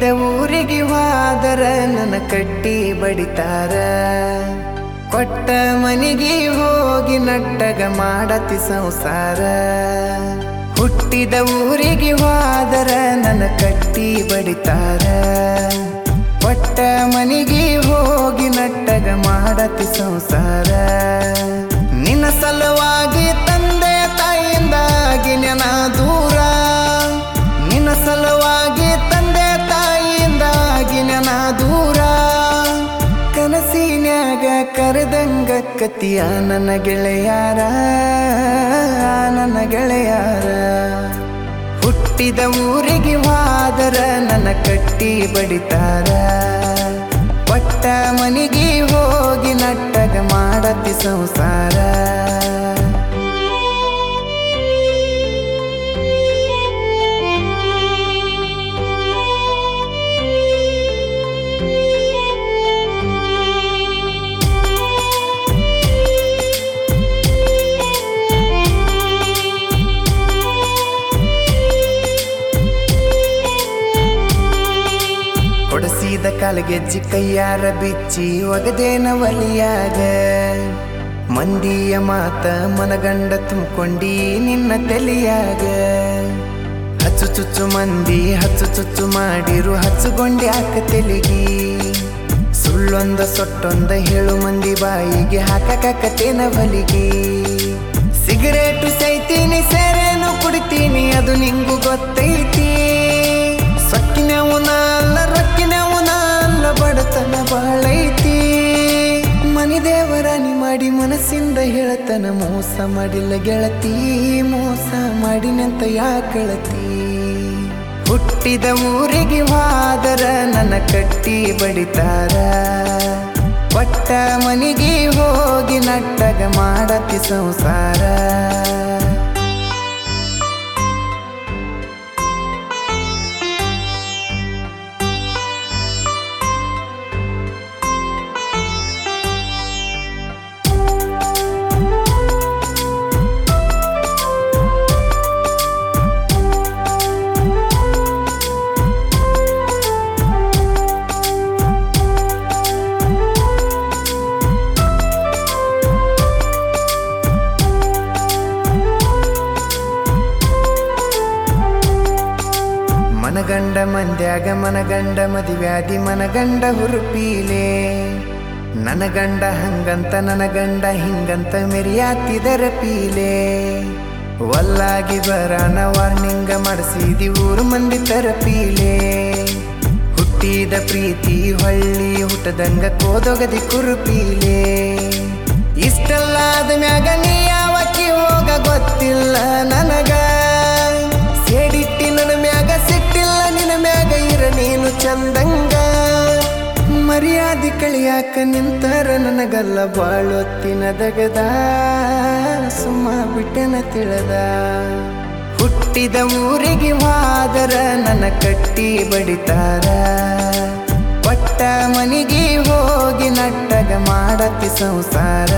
ಊರಿಗೆ ಹೋದರ ನನ್ನ ಕಟ್ಟಿ ಬಡಿತಾರ ಕೊಟ್ಟ ಮನಿಗೆ ಹೋಗಿ ನಟ್ಟಗ ಮಾಡತಿ ಸಂಸಾರ ಹುಟ್ಟಿದ ಊರಿಗೆ ಹೋದರ ನನ್ನ ಕಟ್ಟಿ ಬಡಿತಾರ ಕೊಟ್ಟ ಮನಿಗೆ ಹೋಗಿ ನಟ್ಟಗ ಮಾಡತಿ ಸಂಸಾರ ನಿನ್ನ ಸಲುವಾಗಿ ತಂದೆ ತಾಯಿಯಿಂದಾಗಿ ನೆನ ದೂರ ನಿನ್ನ ಸಲುವಾಗಿ ತಂದೆ ತಾಯಿಯಿಂದಾಗಿ ನೆನ ದೂರ ಕನಸಿನ್ಯಾಗ ಕರೆದಂಗ ಕತಿಯ ನನ್ನ ಗೆಳೆಯಾರ ನನ್ನ ಗೆಳೆಯಾರ ಹುಟ್ಟಿದ ಊರಿಗೆ ಹೋದರ ನನ್ನ ಕಟ್ಟಿ ಬಡಿತಾರ ಪಟ್ಟ ಮನಿಗೆ ಹೋಗಿ ನಟ್ಟಗ ಮಾಡತಿ ಸಂಸಾರ ಕೊಡಸಿದ ಕಾಲಗೆಜ್ಜಿ ಕೈಯಾರ ಬಿಚ್ಚಿ ಒಗದೇನ ಒಲಿಯಾಗ ಮಂದಿಯ ಮಾತ ಮನಗಂಡ ತುಂಬಿಕೊಂಡಿ ನಿನ್ನ ತಲೆಯಾಗ ಹಚ್ಚು ಚುಚ್ಚು ಮಂದಿ ಹಚ್ಚು ಚುಚ್ಚು ಮಾಡಿರು ಹಚ್ಚುಗೊಂಡಿ ಹಾಕ ತೆಲಿಗಿ ಸುಳ್ಳೊಂದ ಸೊಟ್ಟೊಂದ ಹೇಳು ಮಂದಿ ಬಾಯಿಗೆ ಹಾಕಕತ್ತೇನ ಬಲಿಗಿ ಸಿಗರೇಟು ಸೈತೀನಿ ಸೇರೇನು ಕುಡಿತೀನಿ ಅದು ನಿಂಗೂ ಗೊತ್ತೈತಿ ಸೊಕ್ಕಿನವು ಅಲ್ಲ ರೊಕ್ಕಿನವು ಅಲ್ಲ ಬಡತನ ಬಾಳೈತಿ ಮನಿ ದೇವರಾಣಿ ಮಾಡಿ ಮನಸ್ಸಿಂದ ಹೇಳತನ ಮೋಸ ಮಾಡಿಲ್ಲ ಗೆಳತಿ ಮೋಸ ಮಾಡಿನಂತ ಯಾಕಳತಿ ಹುಟ್ಟಿದ ಊರಿಗೆ ಹೋದರ ನನ್ನ ಕಟ್ಟಿ ಬಡಿತಾರ ಪಟ್ಟ ಮನಿಗೆ ಹೋಗಿ ನಟ್ಟಗ ಮಾಡತಿ ಸಂಸಾರ ಮನಗಂಡ ಮಂದ್ಯಾಗ ಮನಗಂಡ ಮದಿವ್ಯಾದಿ ಮನಗಂಡ ಹುರುಪೀಲೆ ನನ್ನ ಗಂಡ ಹಂಗಂತ ನನ್ನ ಗಂಡ ಹಿಂಗಂತ ಮೆರಿಯಾತಿದರ ಪೀಲೆ ವಲ್ಲಾಗಿ ಬರಾನ ವಾರ್ನಿಂಗ ಮಾಡಿಸಿದಿ ಊರು ಮಂದಿ ತರಪೀಲೆ ಹುಟ್ಟಿದ ಪ್ರೀತಿ ಹೊಳ್ಳಿ ಹುಟ್ಟದಂಗ ಕೋದೊಗದಿ ಕುರುಪೀಲೆ ಇಷ್ಟಲ್ಲಾದ ಮ್ಯಾಗ ನೀ ಯಾವಕ್ಕಿ ಹೋಗ ಗೊತ್ತಿಲ್ಲ ನನಗ ಸೇಡಿಟ್ಟಿ ನನ್ನ ಮ್ಯಾಗ ಸಿಟ್ಟಿಲ್ಲ ನಿನ್ನ ಮ್ಯಾಗ ಇರ ನೀನು ಚಂದಂಗ ಮರ್ಯಾದೆ ಕಳಿಯಾಕ ನಿಂತರ ನನಗಲ್ಲ ಬಾಳೊತ್ತಿನ ದಗದ ಸುಮ್ಮ ಬಿಟ್ಟೆನ ತಿಳದ ಹುಟ್ಟಿದ ಊರಿಗೆ ಹೋದರ ನನ್ನ ಕಟ್ಟಿ ಬಡಿತಾರ ಪಟ್ಟ ಮನಿಗೆ ಹೋಗಿ ನಟ್ಟಗ ಮಾಡತಿ ಸಂಸಾರ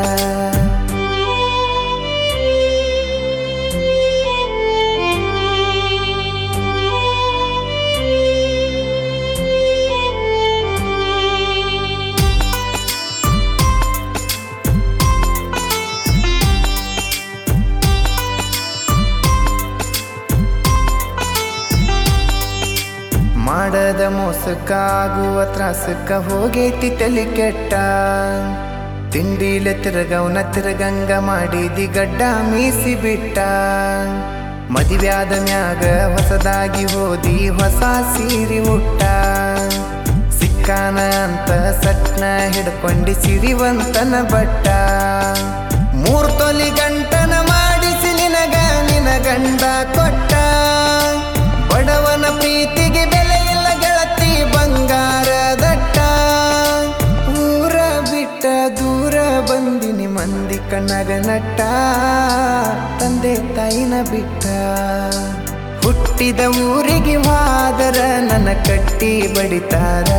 ಮಾಡದ ಮೋಸಕ್ಕ ಆಗುವ ತ್ರಾಸಕ್ಕ ಹೋಗೈತಿ ತಲೆ ಕೆಟ್ಟ ತಿಂಡಿಲೆ ತಿರಗವನ ತಿರಗಂಗ ಮಾಡಿದಿ ಗಡ್ಡ ಮೀಸಿ ಬಿಟ್ಟ ಮದಿವ್ಯಾದ ಮ್ಯಾಗ ಹೊಸದಾಗಿ ಹೋದಿ ಹೊಸ ಸೀರಿ ಉಟ್ಟ ಸಿಕ್ಕಾನ ಅಂತ ಸಟ್ನ ಹಿಡ್ಕೊಂಡಿ ಸಿರಿವಂತನ ಬಟ್ಟ ಮೂರ್ ತೊಲಿ ಗಂಟನ ಮಾಡಿಸಿ ನಿನಗ ನಿನ ಗಂಡ ಕೊಟ್ಟ ಬಡವನ ಪ್ರೀತಿಗೆ ಬೆಲೆ ಇಲ್ಲ ಗೆಳತಿ ಬಂಗಾರ ದಟ್ಟ ಊರ ಬಿಟ್ಟ ದೂರ ಬಂದಿನಿ ಮಂದಿ ಕಣ್ಣಗ ನಟ್ಟ ತಂದೆ ತಾಯಿನ ಬಿಟ್ಟ ಹುಟ್ಟಿದ ಊರಿಗೆ ಹೋದರ ನನ್ನ ಕಟ್ಟಿ ಬಡಿತಾರ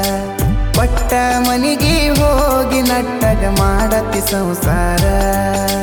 ಪಟ್ಟ ಮನಿಗೆ ಹೋಗಿ ನಟ್ಟಗ ಮಾಡತಿ ಸಂಸಾರ